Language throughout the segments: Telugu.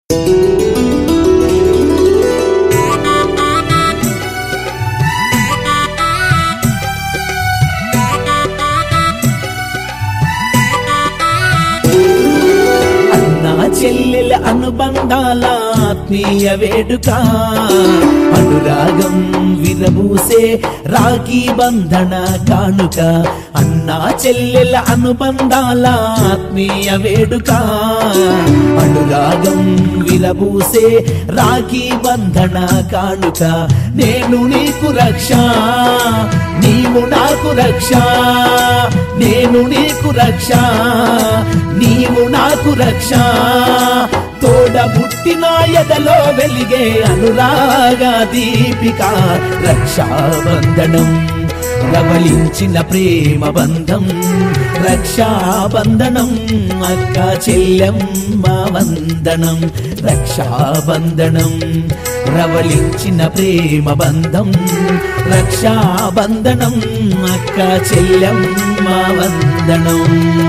అన్నా చెల్లెల అనుబంధాల ఆత్మీయ వేడుక అనురాగం విరబూసే రాఖీ బంధన కానుక అన్నా చెల్లెల అనుబంధాల ఆత్మీయ వేడుక అనురాగం విరబూసే రాఖీ బంధన కానుక నేను నీకు రక్ష నీవు నాకు రక్ష నేను నీకు రక్ష నీవు నాకు రక్ష తోడ పుట్టిన ఎదలో వెలిగే అనురాగ దీపిక రక్షాబంధనం రవలించిన ప్రేమ బంధం రక్షాబంధనం అక్క చెల్లెమ్మ వందనం రక్షాబంధనం రవలించిన ప్రేమ బంధం రక్షాబంధనం అక్క చెల్లెమ్మ వందనం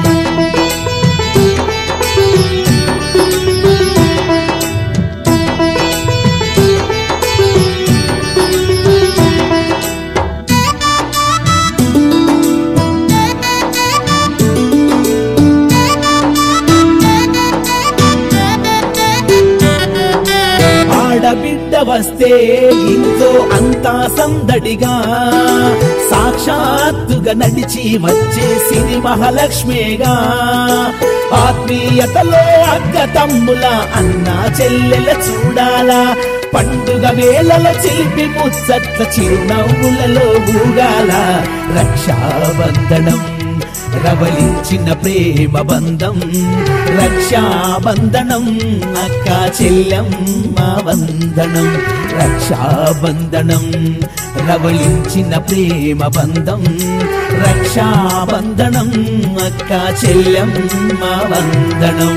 ఆడబిడ్డ వస్తే ఇంట్లో అంతా సందడిగా సాక్షాత్తుగా నడిచి వచ్చే సిరి మహాలక్ష్మిగా ఆత్మీయతలో అక్క తమ్ముల అన్న చెల్లెల చూడాలా పండుగ వేళల చిలిపి ముచ్చట్ల చిరునవ్వులలో ఊగాల రక్షాబంధనం రవలించిన ప్రేమ బంధం రక్షాబంధనం అక్క చెల్లెమ్మ వందనం రక్షాబంధనం రవలించిన ప్రేమ బంధం రక్షాబంధనం అక్క చెల్లెమ్మ వందనం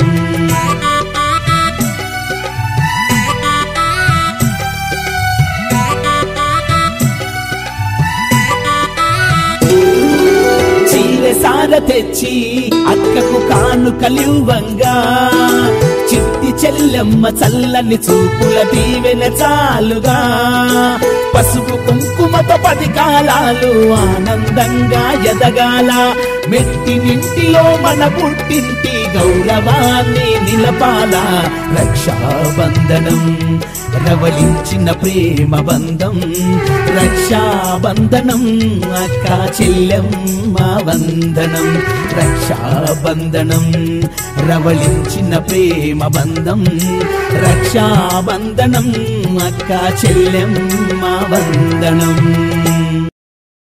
చీర సార తెచ్చి అక్కకు కాను కలివంగా చిట్టి చెల్లెమ్మ చల్లని చూపుల దీవెన చాలుగా పసుపు కుంకుమతో పది కాలాలు ఆనందంగా ఎదగాల మెట్టి నింటిలో మన పుట్టింటి గౌరవాన్ని నిలపాల రక్షాబంధనం రవలించిన ప్రేమ బంధం రక్షాబంధనం అక్క చెల్లెమ్మ వందనం రక్షాబంధనం రవలించిన ప్రేమ బంధం రక్షాబంధనం అక్క చెల్లెమ్మ వందనం